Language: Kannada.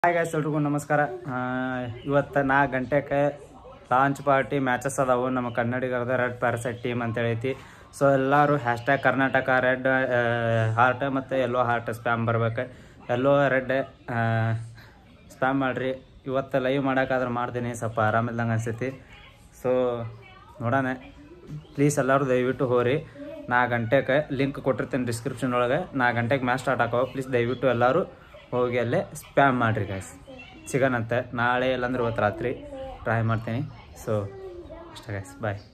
ಹಾಯ್ ಗಾಯ್ಸ್ ಎಲ್ರಿಗೂ ನಮಸ್ಕಾರ ಆ, ಇವತ್ತು ನಾಲ್ಕು ಗಂಟೆಗೆ ಲಾಂಚ್ ಪಾರ್ಟಿ ಮ್ಯಾಚಸ್ ಅದಾವು ನಮ್ಮ ಕನ್ನಡಿಗರದ ರೆಡ್ ಪ್ಯಾರಸೈಟ್ ಟೀಮ್ ಅಂತ ಐತಿ ಸೊ ಎಲ್ಲರೂ ಹ್ಯಾಶ್ಟ್ಯಾಗ್ ಕರ್ನಾಟಕ ರೆಡ್ ಹಾರ್ಟ್ ಮತ್ತು ಎಲ್ಲೋ ಹಾರ್ಟ್ ಸ್ಪ್ಯಾಮ್ ಬರ್ಬೇಕು ಎಲ್ಲೋ ರೆಡ್ ಸ್ಪ್ಯಾಮ್ ಮಾಡಿರಿ ಇವತ್ತು ಲೈವ್ ಮಾಡೋಕ್ಕಾದ್ರೆ ಮಾಡ್ತೀನಿ ಸ್ವಲ್ಪ ಆರಾಮಿಲ್ದಂಗೆ ಅನ್ಸೈತಿ ಸೊ ನೋಡೋಣ ಪ್ಲೀಸ್ ಎಲ್ಲರೂ ದಯವಿಟ್ಟು ಹೋರಿ ನಾಲ್ಕು ಗಂಟೆಗೆ ಲಿಂಕ್ ಕೊಟ್ಟಿರ್ತೀನಿ ಡಿಸ್ಕ್ರಿಪ್ಷನ್ ಒಳಗೆ ನಾಲ್ಕು ಗಂಟೆಗೆ ಮ್ಯಾಚ್ ಸ್ಟಾರ್ಟ್ ಆಕೋ ಪ್ಲೀಸ್ ದಯವಿಟ್ಟು ಎಲ್ಲರೂ ಹೋಗಿ ಅಲ್ಲೇ ಸ್ಪ್ಯಾಮ್ ಮಾಡಿರಿ ಗೈಸ್ ಸಿಗೋಣಂತೆ ನಾಳೆ ಇಲ್ಲಾಂದ್ರೆ ಇವತ್ತು ರಾತ್ರಿ ಟ್ರೈ ಮಾಡ್ತೀನಿ ಸೊ ಅಷ್ಟೇ ಗೈಸ್ ಬಾಯ್